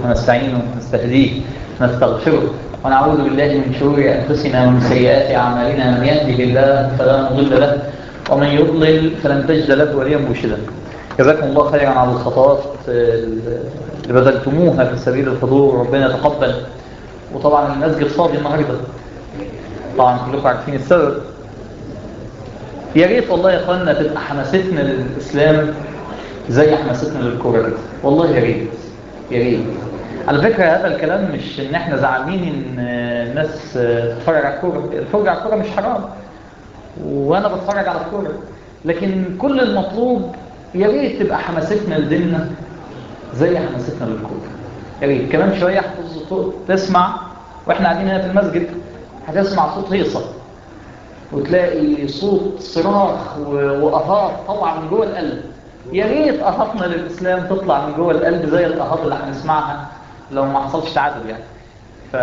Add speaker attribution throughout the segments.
Speaker 1: ونستعينه ونستهديه ونستغفره ونعوذ بالله من شرور أنفسنا ومن سيئات أعمالنا من يهده الله فلا مضل له ومن يضلل فلن تجد له وليا مرشدا جزاكم الله خيرا على الخطوات اللي بذلتموها في سبيل الحضور ربنا يتقبل وطبعا المسجد فاضي النهارده طبعا كلكم عارفين السبب يا ريت والله يا اخوانا تبقى حماستنا للاسلام زي حماستنا للكوره كده والله يا ريت يا ريت على فكره هذا الكلام مش ان احنا زعلانين ان الناس تتفرج على الكوره الفرجه على الكوره مش حرام وانا بتفرج على الكوره لكن كل المطلوب يا ريت تبقى حماستنا لديننا زي حماستنا للكوره يا ريت كمان شويه تسمع واحنا قاعدين هنا في المسجد هتسمع صوت هيصه وتلاقي صوت صراخ وأهات طبعا من جوه القلب يا ريت أهاتنا للإسلام تطلع من جوه القلب زي الأهات اللي هنسمعها لو ما حصلش تعادل يعني ف...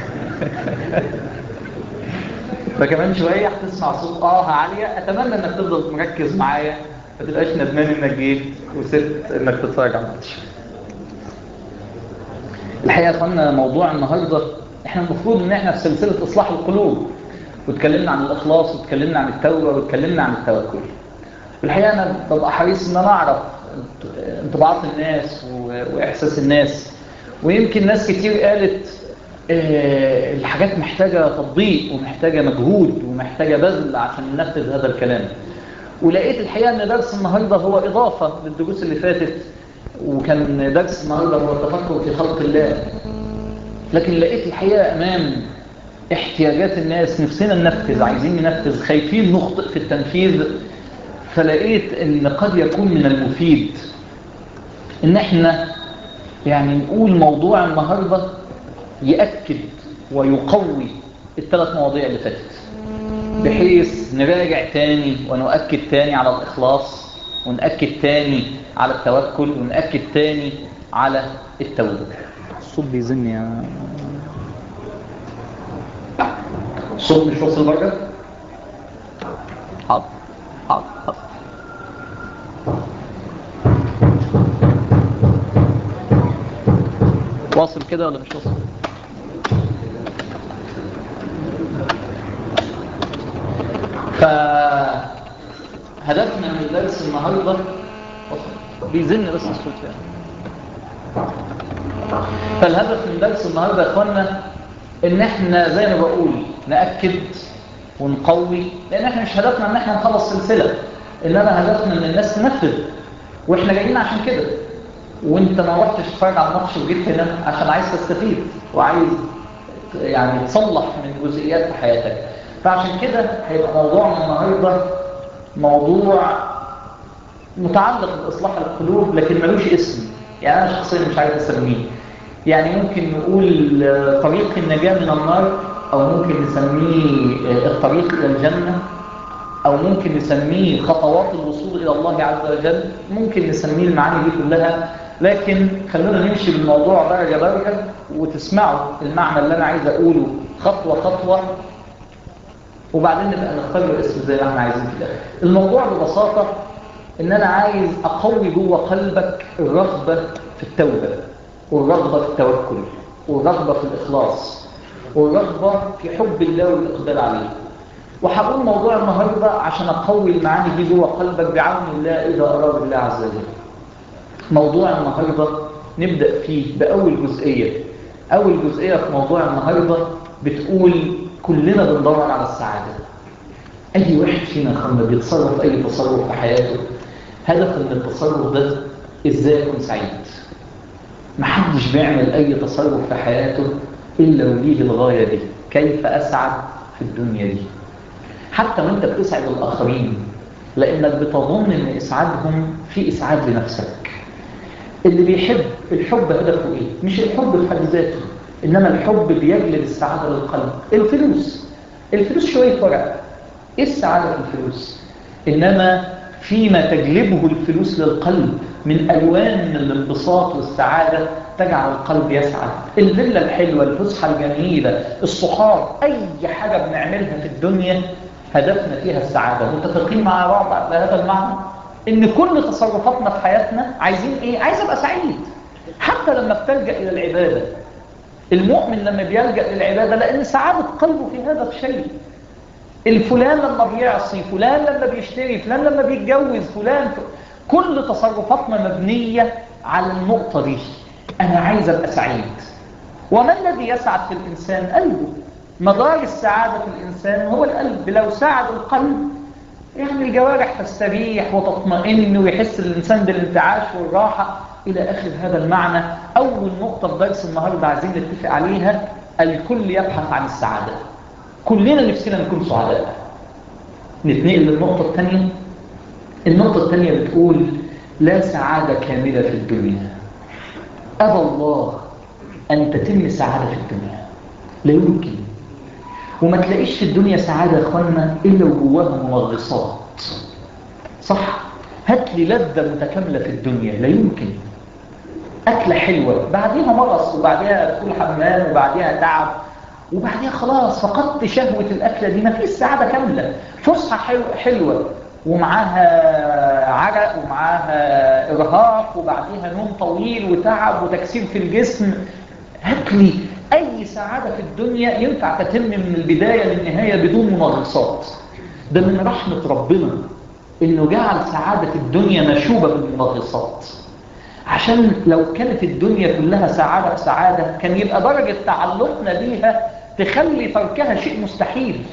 Speaker 1: فكمان شوية هتسمع صوت آه عالية أتمنى إنك تفضل مركز معايا ما تبقاش ندمان إنك جيت وسبت إنك تتفرج على الماتش الحقيقة يا أخوانا موضوع النهاردة إحنا المفروض إن إحنا في سلسلة إصلاح القلوب واتكلمنا عن الإخلاص واتكلمنا عن التوبة واتكلمنا عن التوكل الحقيقة أنا ببقى حريص إن أنا أعرف انطباعات الناس وإحساس الناس ويمكن ناس كتير قالت اه الحاجات محتاجة تطبيق ومحتاجة مجهود ومحتاجة بذل عشان ننفذ هذا الكلام ولقيت الحقيقة أن درس النهاردة هو إضافة للدروس اللي فاتت وكان درس النهاردة هو التفكر في خلق الله لكن لقيت الحقيقة أمام احتياجات الناس نفسنا ننفذ عايزين ننفذ خايفين نخطئ في التنفيذ فلقيت ان قد يكون من المفيد ان احنا يعني نقول موضوع النهاردة يأكد ويقوي الثلاث مواضيع اللي فاتت بحيث نراجع تاني ونؤكد تاني على الإخلاص ونأكد تاني على التوكل ونأكد تاني على التوبة الصوت بيزن يا الصوت مش واصل بره حاضر حاضر حاضر واصل كده ولا مش واصل فهدفنا من درس النهارده بيزن بس الصوت يعني فالهدف من درس النهارده يا اخوانا ان احنا زي ما بقول نأكد ونقوي لان احنا مش هدفنا ان احنا نخلص سلسلة انما هدفنا ان الناس تنفذ واحنا جايين عشان كده وانت ما رحتش تتفرج على الماتش وجيت هنا عشان عايز تستفيد وعايز يعني تصلح من جزئيات في حياتك فعشان كده هيبقى موضوعنا النهارده موضوع متعلق باصلاح القلوب لكن ملوش اسم يعني انا شخصيا مش عارف اسميه يعني ممكن نقول طريق النجاة من النار أو ممكن نسميه الطريق إلى الجنة أو ممكن نسميه خطوات الوصول إلى الله عز وجل ممكن نسميه المعاني دي كلها لكن خلونا نمشي بالموضوع درجة درجة وتسمعوا المعنى اللي أنا عايز أقوله خطوة خطوة وبعدين نبقى نختار له اسم زي ما احنا عايزين في الآخر الموضوع ببساطة إن أنا عايز أقوي جوه قلبك الرغبة في التوبة والرغبة في التوكل والرغبة في الإخلاص والرغبة في حب الله والإقبال عليه وهقول موضوع النهاردة عشان أقوي المعاني دي جوه قلبك بعون الله إذا أراد الله عز وجل موضوع النهاردة نبدأ فيه بأول جزئية أول جزئية في موضوع النهاردة بتقول كلنا بندور على السعادة أي واحد فينا خلنا بيتصرف أي تصرف في حياته هدف من التصرف ده إزاي يكون سعيد محدش بيعمل أي تصرف في حياته إلا وليه الغاية دي كيف أسعد في الدنيا دي حتى وانت بتسعد الآخرين لأنك بتظن أن إسعادهم في إسعاد لنفسك اللي بيحب الحب هدفه إيه؟ مش الحب في حد ذاته إنما الحب بيجلب السعادة للقلب الفلوس الفلوس شوية ورق إيه السعادة في الفلوس؟ إنما فيما تجلبه الفلوس للقلب من ألوان من الانبساط والسعادة تجعل القلب يسعد الفيلا الحلوة الفسحة الجميلة الصحاب أي حاجة بنعملها في الدنيا هدفنا فيها السعادة متفقين مع بعض على هذا المعنى إن كل تصرفاتنا في حياتنا عايزين إيه؟ عايز أبقى سعيد حتى لما بتلجأ إلى العبادة المؤمن لما بيلجأ للعبادة لأن سعادة قلبه في هذا الشيء الفلان لما بيعصي فلان لما بيشتري فلان لما بيتجوز فلان ف... كل تصرفاتنا مبنية على النقطة دي أنا عايز أبقى سعيد وما الذي يسعد في الإنسان قلبه مدار السعادة في الإنسان هو القلب لو ساعد القلب يعني الجوارح تستريح وتطمئن ويحس الإنسان بالانتعاش والراحة إلى آخر هذا المعنى أول نقطة في درس النهاردة عايزين نتفق عليها الكل يبحث عن السعادة كلنا نفسنا نكون سعداء نتنقل للنقطة الثانية النقطة الثانية بتقول لا سعادة كاملة في الدنيا أبى الله أن تتم سعادة في الدنيا لا يمكن وما تلاقيش في الدنيا سعادة يا أخوانا إلا وجواها منغصات صح هات لي لذة متكاملة في الدنيا لا يمكن أكلة حلوة بعديها مرض وبعديها دخول حمام وبعديها تعب وبعديها خلاص فقدت شهوة الأكلة دي ما فيش سعادة كاملة فسحة حلوة ومعاها عرق ومعاها إرهاق وبعديها نوم طويل وتعب وتكسير في الجسم هات لي أي سعادة في الدنيا ينفع تتم من البداية للنهاية بدون منغصات ده من رحمة ربنا إنه جعل سعادة الدنيا مشوبة بالمنغصات عشان لو كانت الدنيا كلها سعادة بسعادة كان يبقى درجة تعلقنا بيها تخلي تركها شيء مستحيل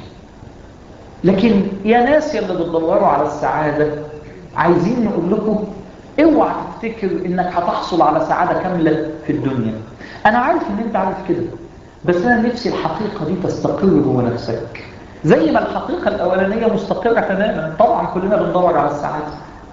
Speaker 1: لكن يا ناس يلي بتدوروا على السعادة عايزين نقول لكم اوعى تفتكر انك هتحصل على سعادة كاملة في الدنيا انا عارف ان انت عارف كده بس انا نفسي الحقيقة دي تستقر جوه نفسك زي ما الحقيقة الاولانية مستقرة تماما طبعا كلنا بندور على السعادة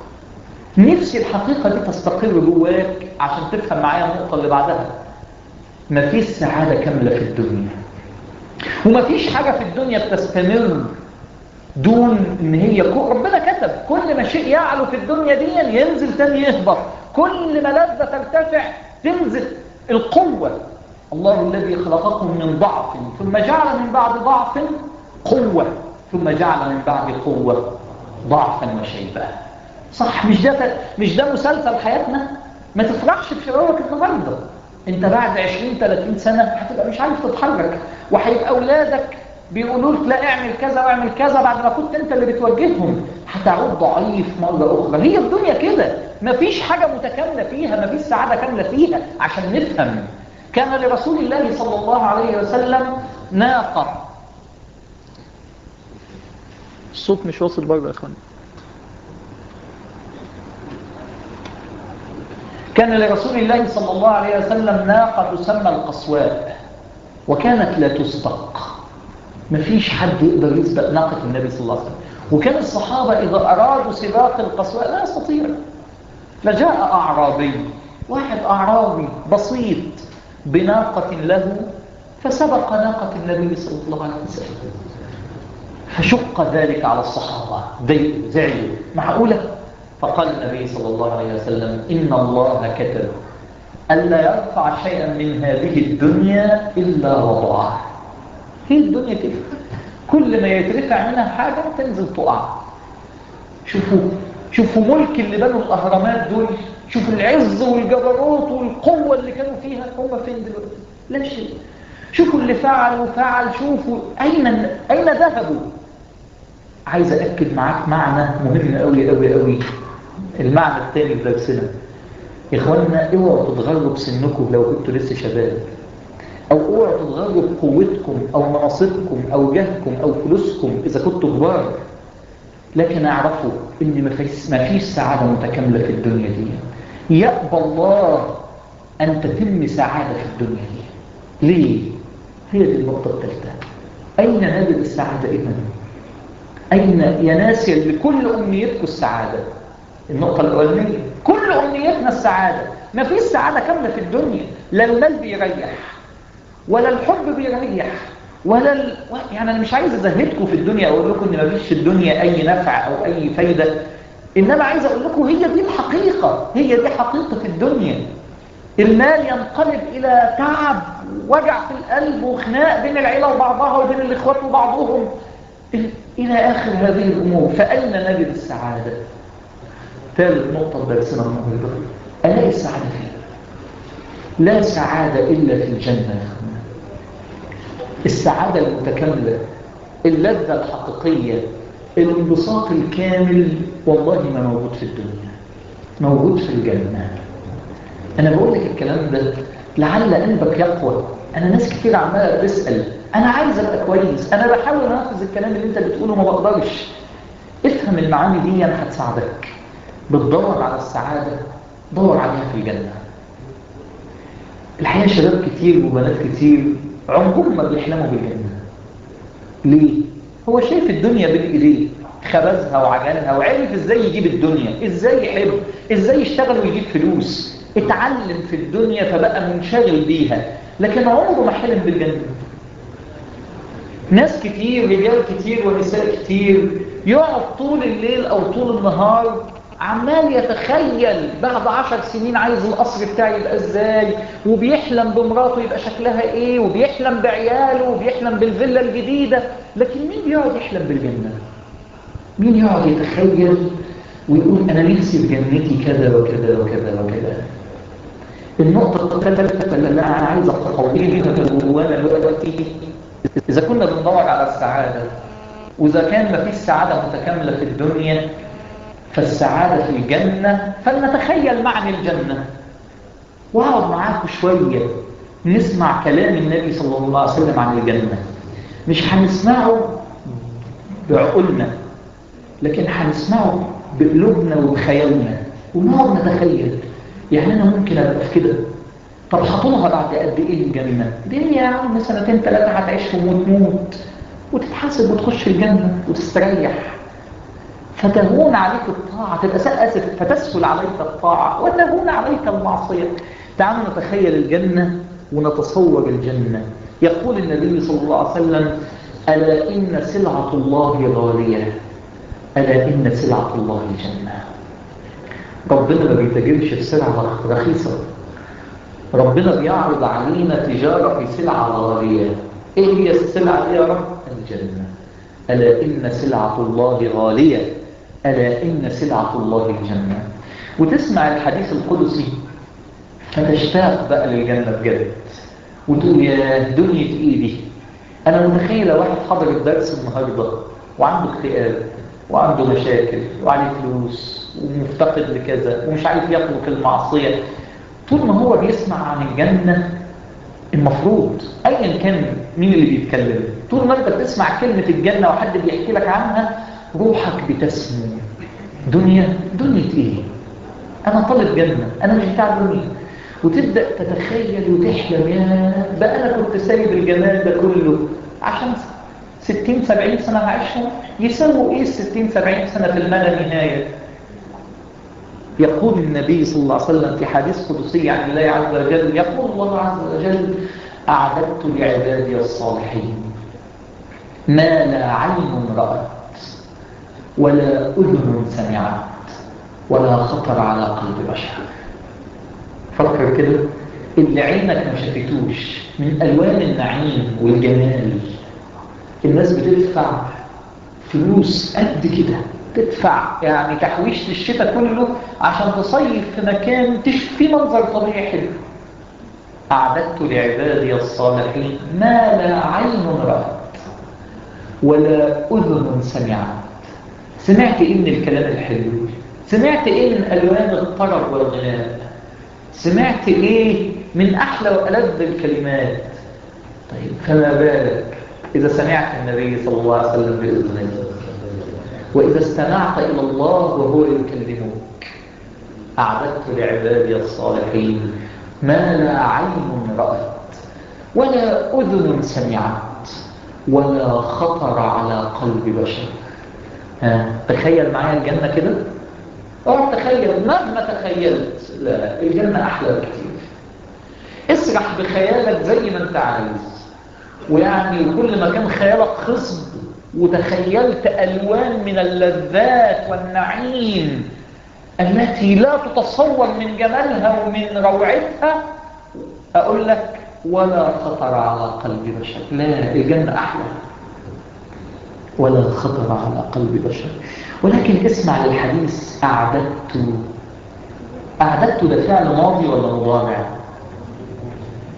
Speaker 1: نفسي الحقيقة دي تستقر جواك عشان تفهم معايا النقطة اللي بعدها مفيش سعادة كاملة في الدنيا ومفيش حاجة في الدنيا بتستمر دون ان هي ربنا كتب كل ما شيء يعلو في الدنيا دي ينزل تاني يهبط كل ما لذة ترتفع تنزل القوة الله الذي خلقكم من ضعف ثم جعل من بعد ضعف قوة ثم جعل من بعد قوة ضعفا وشيبا صح مش ده مش ده مسلسل حياتنا ما تفرحش بشعورك النهارده انت بعد 20 30 سنه هتبقى مش عارف تتحرك وهيبقى اولادك بيقولوا لك لا اعمل كذا واعمل كذا بعد ما كنت انت اللي بتوجههم هتعود ضعيف مره اخرى هي الدنيا كده مفيش حاجه متكامله فيها مفيش سعاده كامله فيها عشان نفهم كان لرسول الله صلى الله عليه وسلم ناقه الصوت مش واصل برضه يا اخوان كان لرسول الله صلى الله عليه وسلم ناقة تسمى القصواء وكانت لا تسبق مفيش حد يقدر يسبق ناقة النبي صلى الله عليه وسلم وكان الصحابة إذا أرادوا سباق القصواء لا يستطيع فجاء أعرابي واحد أعرابي بسيط بناقة له فسبق ناقة النبي صلى الله عليه وسلم فشق ذلك على الصحابة ضيقوا زعلوا معقولة فقال النبي صلى الله عليه وسلم إن الله كتب ألا يرفع شيئا من هذه الدنيا إلا وضعه هي الدنيا كده كل ما يترفع منها حاجة تنزل تقع شوفوا شوفوا ملك اللي بنوا الأهرامات دول شوفوا العز والجبروت والقوة اللي كانوا فيها هم فين دلوقتي لا شيء شوفوا اللي فعل وفعل شوفوا أين أين ذهبوا عايز أأكد معاك معنى مهم قوي قوي قوي المعنى الثاني في درسنا يا اخوانا اوعوا تتغروا بسنكم لو كنتوا لسه شباب او اوعوا تتغروا بقوتكم او مناصبكم او جهكم او فلوسكم اذا كنتوا كبار لكن اعرفوا ان ما فيش سعاده متكامله في الدنيا دي يأبى الله ان تتم سعاده في الدنيا دي ليه هي دي النقطه الثالثه اين نجد السعاده اذا اين يا ناس اللي كل امنيتكم السعاده النقطة الأولانية كل أمنيتنا السعادة ما فيش سعادة كاملة في الدنيا لا المال بيريح ولا الحب بيريح ولا ال... يعني أنا مش عايز أزهدكم في الدنيا أقول لكم إن ما فيش في الدنيا أي نفع أو أي فايدة إنما عايز أقول لكم هي دي الحقيقة هي دي حقيقة الدنيا المال ينقلب إلى تعب وجع في القلب وخناق بين العيلة وبعضها وبين الإخوات وبعضهم إلى آخر هذه الأمور فأين نجد السعادة؟ ثالث نقطة درسنا النهارده ألاقي السعادة فين؟ لا سعادة إلا في الجنة السعادة المتكاملة اللذة الحقيقية الانبساط الكامل والله ما موجود في الدنيا موجود في الجنة أنا بقول لك الكلام ده لعل قلبك يقوى أنا ناس كتير عمالة بتسأل أنا عايز أبقى كويس أنا بحاول أنفذ الكلام اللي أنت بتقوله ما بقدرش افهم المعاني دي أنا هتساعدك بتدور على السعادة دور عليها في الجنة الحقيقة شباب كتير وبنات كتير عمرهم ما بيحلموا بالجنة ليه؟ هو شايف الدنيا بين ايديه خبزها وعجلها وعرف ازاي يجيب الدنيا ازاي يحب ازاي يشتغل ويجيب فلوس اتعلم في الدنيا فبقى منشغل بيها لكن عمره ما حلم بالجنة ناس كتير رجال كتير ونساء كتير يقعد طول الليل او طول النهار عمال يتخيل بعد عشر سنين عايز القصر بتاعي يبقى ازاي وبيحلم بمراته يبقى شكلها ايه وبيحلم بعياله وبيحلم بالفيلا الجديدة لكن مين بيقعد يحلم بالجنة مين يقعد يتخيل ويقول انا نفسي في جنتي كذا وكذا وكذا وكذا النقطة الثالثة اللي انا عايز اقويها جوانا دلوقتي اذا كنا بندور على السعادة واذا كان مفيش سعادة متكاملة في الدنيا فالسعادة في الجنة فلنتخيل معنى الجنة واقعد معاكم شوية نسمع كلام النبي صلى الله عليه وسلم عن الجنة مش هنسمعه بعقولنا لكن هنسمعه بقلوبنا وبخيالنا ونقعد نتخيل يعني أنا ممكن أبقى في كده طب هطولها بعد قد إيه الجنة؟ دي يا عم سنتين ثلاثة هتعيشهم وتموت وتتحاسب وتخش الجنة وتستريح فتهون عليك الطاعة تبقى أسف فتسهل عليك الطاعة وتهون عليك المعصية تعالوا نتخيل الجنة ونتصور الجنة يقول النبي صلى الله عليه وسلم ألا إن سلعة الله غالية ألا إن سلعة الله الجنة ربنا ما بيتاجرش في سلعة رخيصة ربنا بيعرض علينا تجارة في سلعة غالية إيه هي السلعة يا رب؟ الجنة ألا إن سلعة الله غالية ألا إن سلعة الله الجنة وتسمع الحديث القدسي فتشتاق بقى للجنة بجد وتقول يا دنيا إيدي أنا متخيلة واحد حضر الدرس النهاردة وعنده اكتئاب وعنده مشاكل وعليه فلوس ومفتقد لكذا ومش عارف يخلق المعصية طول ما هو بيسمع عن الجنة المفروض ايا كان مين اللي بيتكلم طول ما انت بتسمع كلمة الجنة وحد بيحكي لك عنها روحك بتسمو دنيا دنيا ايه انا طالب جنة انا مش بتاع دنيا وتبدأ تتخيل وتحلم يا بقى انا كنت سايب الجمال ده كله عشان 60 70 سنة هعيشهم يساووا ايه ال 60 70 سنة في المدى نهاية يقول النبي صلى الله عليه وسلم في حديث قدسي عن الله عز وجل يقول الله عز وجل أعددت لعبادي الصالحين ما لا عين رأت ولا أذن سمعت ولا خطر على قلب بشر فكر كده اللي عينك ما شافتوش من ألوان النعيم والجمال الناس بتدفع فلوس قد كده تدفع يعني تحويش للشتاء كله عشان تصيف في مكان تشوف منظر طبيعي حلو أعددت لعبادي الصالحين ما لا عين رأت ولا أذن سمعت سمعت إيه من الكلام الحلو سمعت إيه من ألوان الطرب والغناء سمعت إيه من أحلى وألذ الكلمات طيب فما بالك إذا سمعت النبي صلى الله عليه وسلم بإذنه وإذا استمعت إلى الله وهو يكلمك أعددت لعبادي الصالحين ما لا عين رأت ولا أذن سمعت ولا خطر على قلب بشر ها تخيل معايا الجنة كده اقعد تخيل مهما تخيلت لا الجنة أحلى بكتير اسرح بخيالك زي ما انت عايز ويعني كل ما كان خيالك خصب وتخيلت ألوان من اللذات والنعيم التي لا تتصور من جمالها ومن روعتها أقول لك ولا خطر على قلب بشر لا الجنة أحلى ولا خطر على قلب بشر ولكن اسمع للحديث أعددت أعددت ده فعل ماضي ولا مضارع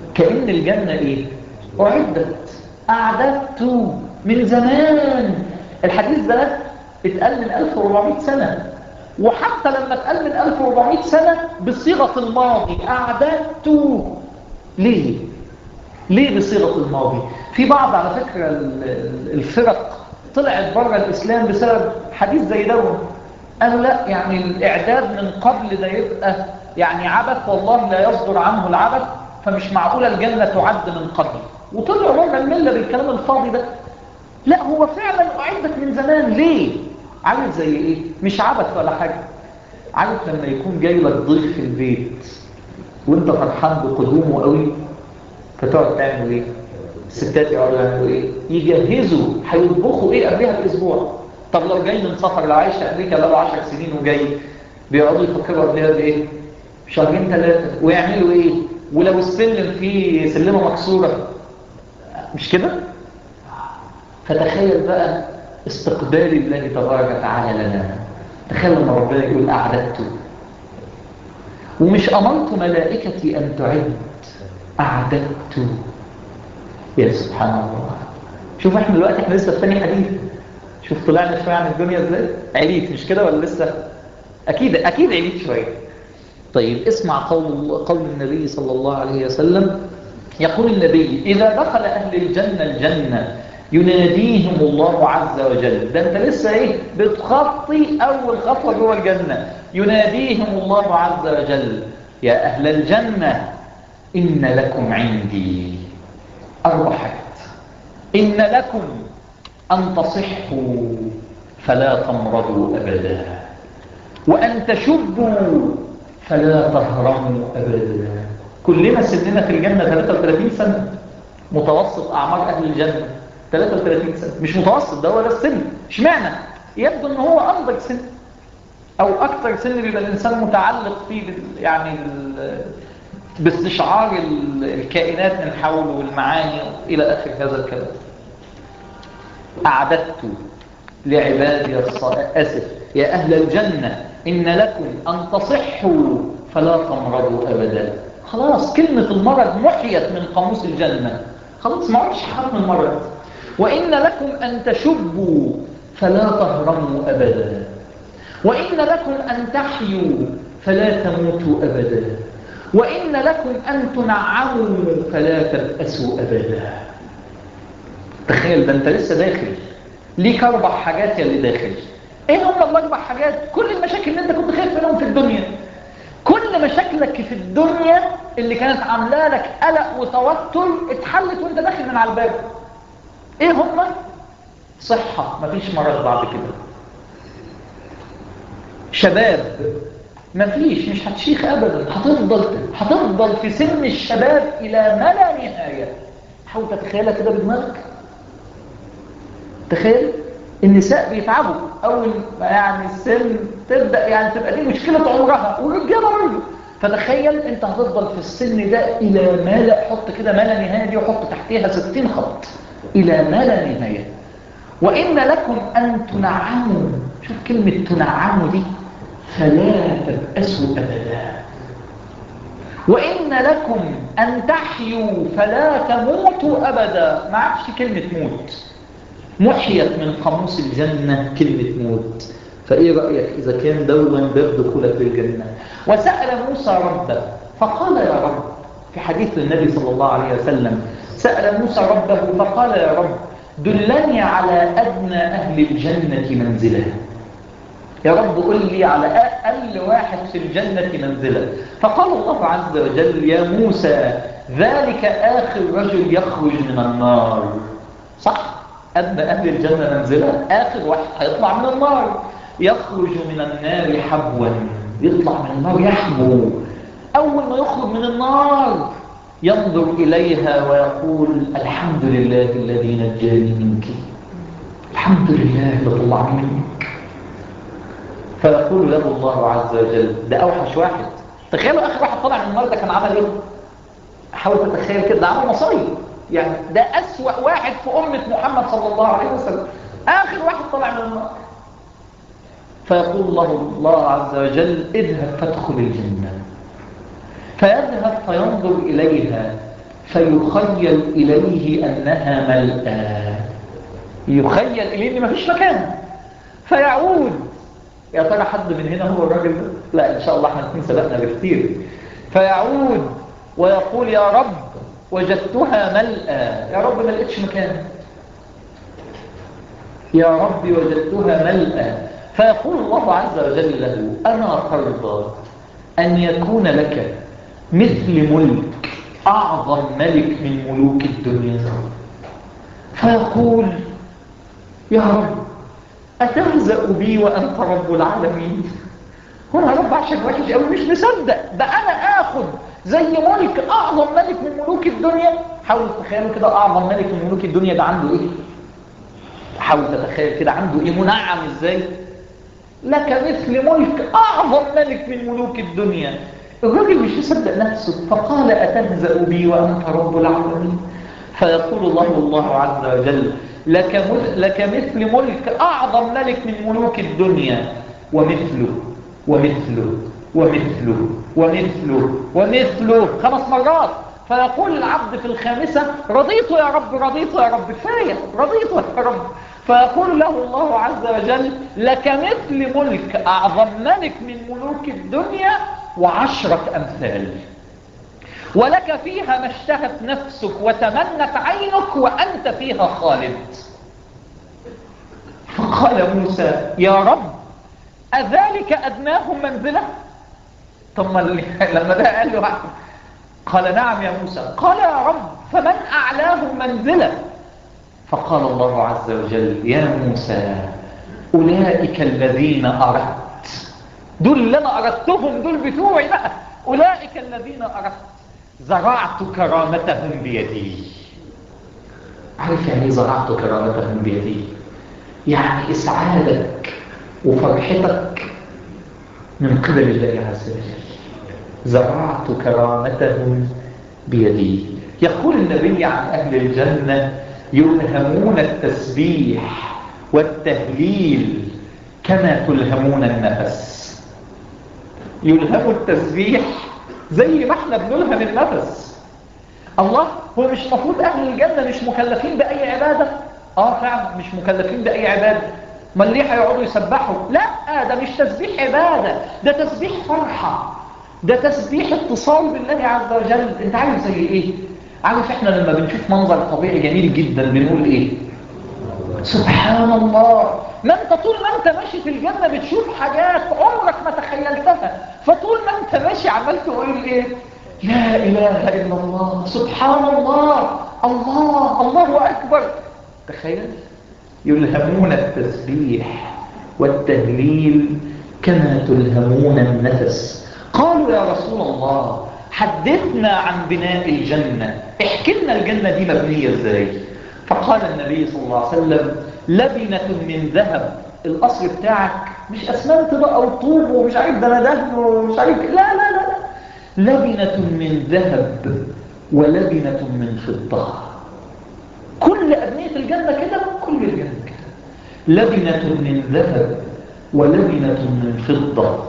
Speaker 1: كأن الجنة إيه أعدت أعددت من زمان الحديث ده اتقال من 1400 سنة وحتى لما اتقال من 1400 سنة بصيغة الماضي أعددت ليه؟ ليه بصيغة الماضي؟ في بعض على فكرة الفرق طلعت بره الإسلام بسبب حديث زي ده قالوا لا يعني الإعداد من قبل ده يبقى يعني عبث والله لا يصدر عنه العبث فمش معقولة الجنة تعد من قبل وطلعوا بره الملة بالكلام الفاضي ده لا هو فعلا أعدت من زمان ليه؟ عارف زي ايه؟ مش عبث ولا حاجة عارف لما يكون جاي لك ضيف في البيت وانت فرحان بقدومه قوي فتقعد تعمل ايه؟ الستات يقعدوا يعملوا ايه؟ يجهزوا هيطبخوا ايه قبلها باسبوع طب لو جاي من سفر لو عايش في امريكا بقاله 10 سنين وجاي بيقعدوا يفكروا قبلها بايه؟ شهرين ثلاثه ويعملوا ايه؟ ولو السلم فيه سلمه مكسوره مش كده؟ فتخيل بقى استقبال الله تبارك وتعالى لنا تخيل لما ربنا يقول أعددت ومش أمرت ملائكتي أن تعد أعددت يا سبحان الله شوف احنا دلوقتي احنا لسه في ثاني حديث شوف طلعنا شوية عن الدنيا ازاي عليت مش كده ولا لسه أكيد أكيد عليت شوية طيب اسمع قول قول النبي صلى الله عليه وسلم يقول النبي إذا دخل أهل الجنة الجنة يناديهم الله عز وجل ده انت لسه ايه بتخطي اول خطوه جوه الجنه يناديهم الله عز وجل يا اهل الجنه ان لكم عندي اربع حاجات ان لكم ان تصحوا فلا تمرضوا ابدا وان تشبوا فلا تهرموا ابدا كلنا سننا في الجنه 33 سنه متوسط اعمار اهل الجنه 33 سنة مش متوسط ده هو ده السن اشمعنى يبدو ان هو انضج سن او اكثر سن بيبقى الانسان متعلق فيه بال يعني بال باستشعار الكائنات من حوله والمعاني الى اخر هذا الكلام اعددت لعبادي الصالح اسف يا اهل الجنه ان لكم ان تصحوا فلا تمرضوا ابدا خلاص كلمه المرض محيت من قاموس الجنه خلاص ما عادش حرف من المرض وإن لكم أن تشبوا فلا تهرموا أبدا وإن لكم أن تحيوا فلا تموتوا أبدا وإن لكم أن تنعموا فلا تبأسوا أبدا تخيل ده أنت لسه داخل ليك أربع حاجات يا اللي داخل إيه هم الأربع حاجات كل المشاكل اللي أنت كنت خايف منهم في الدنيا كل مشاكلك في الدنيا اللي كانت عامله لك قلق وتوتر اتحلت وانت داخل من على الباب ايه هم صحة مفيش مرض بعد كده شباب مفيش مش هتشيخ ابدا هتفضل هتفضل في سن الشباب الى ما لا نهاية حاول تتخيلها كده بدماغك تخيل النساء بيتعبوا اول ما يعني السن تبدا يعني تبقى دي مشكله عمرها والرجاله برضه فتخيل انت هتفضل في السن ده الى ما لا حط كده ما لا نهايه دي وحط تحتيها 60 خط إلى ما لا نهاية وإن لكم أن تنعموا شوف كلمة تنعموا دي فلا تبأسوا أبدا وإن لكم أن تحيوا فلا تموتوا أبدا ما عادش كلمة موت محيت من قاموس الجنة كلمة موت فإيه رأيك إذا كان دوما باب دخولك للجنة وسأل موسى ربه فقال يا رب في حديث النبي صلى الله عليه وسلم سأل موسى ربه فقال يا رب دلني على أدنى أهل الجنة منزلة يا رب قل لي على أقل واحد في الجنة منزلة فقال الله عز وجل يا موسى ذلك آخر رجل يخرج من النار صح؟ أدنى أهل الجنة منزلة آخر واحد هيطلع من النار يخرج من النار حبوا يطلع من النار يحبو أول ما يخرج من النار ينظر إليها ويقول الحمد لله الذي نجاني منك الحمد لله اللي طلعني منك فيقول له الله عز وجل ده أوحش واحد تخيلوا آخر واحد طلع من النار ده كان عمل إيه؟ حاول تتخيل كده ده عمل مصايب يعني ده أسوأ واحد في أمة محمد صلى الله عليه وسلم آخر واحد طلع من النار فيقول الله الله عز وجل اذهب فادخل الجنة فيذهب فينظر إليها فيخيل إليه أنها ملأى يخيل إليه أن مفيش مكان فيعود يا ترى حد من هنا هو الراجل ده لا إن شاء الله احنا نكون سبقنا بكثير فيعود ويقول يا رب وجدتها ملأى يا رب ما لقيتش مكان يا رب وجدتها ملأى فيقول الله عز وجل له أنا ترضى أن يكون لك مثل ملك أعظم ملك من ملوك الدنيا فيقول يا رب أتهزأ بي وأنت رب العالمين هنا رب عشان وحش قوي مش مصدق ده أنا آخد زي ملك أعظم ملك من ملوك الدنيا حاول تتخيلوا كده أعظم ملك من ملوك الدنيا ده عنده إيه حاول تتخيل كده عنده إيه منعم إزاي لك مثل ملك أعظم ملك من ملوك الدنيا الراجل مش يصدق نفسه فقال أتهزأ بي وأنت رب العالمين فيقول الله الله عز وجل لك, لك مثل ملك أعظم ملك من ملوك الدنيا ومثله ومثله ومثله ومثله ومثله خمس مرات فيقول العبد في الخامسة رضيت يا رب رضيت يا رب كفاية رضيت يا رب فيقول له الله عز وجل لك مثل ملك أعظم ملك من ملوك الدنيا وعشرة أمثال ولك فيها ما اشتهت نفسك وتمنت عينك وأنت فيها خالد فقال موسى يا رب أذلك أدناهم منزلة ثم لما ده قال له قال نعم يا موسى قال يا رب فمن أعلاهم منزلة فقال الله عز وجل يا موسى أولئك الذين أردت دول اللي أنا أردتهم دول بتوعي بقى أولئك الذين أردت زرعت كرامتهم بيدي عارف يعني ايه زرعت كرامتهم بيدي يعني إسعادك وفرحتك من قبل الله عز وجل زرعت كرامتهم بيدي يقول النبي عن أهل الجنة يلهمون التسبيح والتهليل كما تلهمون النفس يلهموا التسبيح زي ما احنا بنلهم النفس الله هو مش مفروض أهل الجنة مش مكلفين بأي عبادة اه فعلا مش مكلفين بأي عبادة ما ليه هيقعدوا يسبحوا لا ده مش تسبيح عبادة ده تسبيح فرحة ده تسبيح اتصال بالله عز وجل انت عارف زي ايه عارف احنا لما بنشوف منظر طبيعي جميل جدا بنقول ايه سبحان الله ما انت طول ما انت ماشي في الجنة بتشوف حاجات عمرك ما تخيلتها فطول ما انت ماشي عمال تقول ايه لا اله الا الله سبحان الله الله الله اكبر تخيل يلهمون التسبيح والتهليل كما تلهمون النفس قالوا يا رسول الله حدثنا عن بناء الجنة احكي لنا الجنة دي مبنية ازاي فقال النبي صلى الله عليه وسلم لبنة من ذهب القصر بتاعك مش اسمنت بقى وطوب ومش عارف ده انا دهن ومش عارف لا لا لا لا لبنة من ذهب ولبنة من فضة كل أبنية الجنة كده كل الجنة كده لبنة من ذهب ولبنة من فضة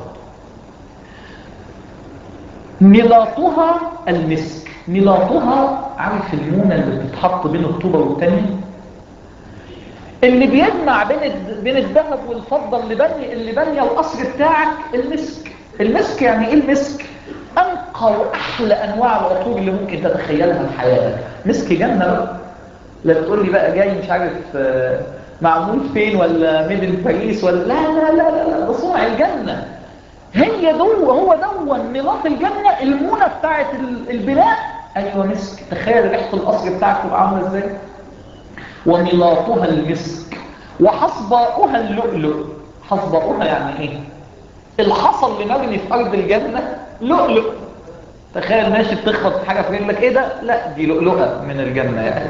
Speaker 1: ملاطها المسك ملاطها عارف المونة اللي بتتحط بين الطوبة والتانية اللي بيجمع بين بين الذهب والفضة اللي بني اللي بني القصر بتاعك المسك المسك يعني ايه المسك انقى واحلى انواع العطور اللي ممكن تتخيلها في حياتك مسك جنة بقى لا تقول لي بقى جاي مش عارف معمول فين ولا ميدن باريس ولا لا لا لا لا, لا ده صنع الجنة هي دو هو دون ميلاط الجنة المونة بتاعت البناء ايوه مسك تخيل ريحة القصر بتاعك تبقى عامله ازاي وملاطها المسك وحصباؤها اللؤلؤ حصباؤها يعني ايه الحصى اللي مبني في ارض الجنة لؤلؤ تخيل ماشي بتخبط حاجة في رجلك ايه ده لا دي لؤلؤة من الجنة يعني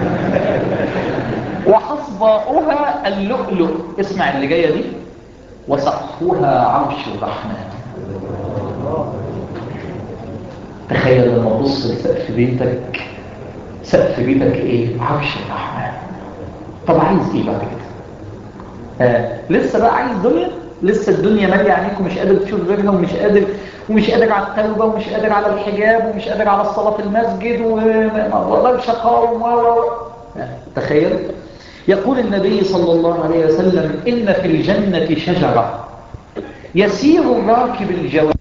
Speaker 1: وحصباؤها اللؤلؤ اسمع اللي جاية دي وسقفها عرش الرحمن تخيل لما تبص لسقف بيتك سقف بيتك ايه عرش الرحمن طب عايز ايه بعد كده آه. لسه بقى عايز دنيا لسه الدنيا ماليه عينيك ومش قادر تشوف غيرها ومش قادر ومش قادر على التوبة ومش قادر على الحجاب ومش قادر على الصلاة في المسجد والله شقاء و تخيل يقول النبي صلى الله عليه وسلم إن في الجنة شجرة يسير الراكب الجواد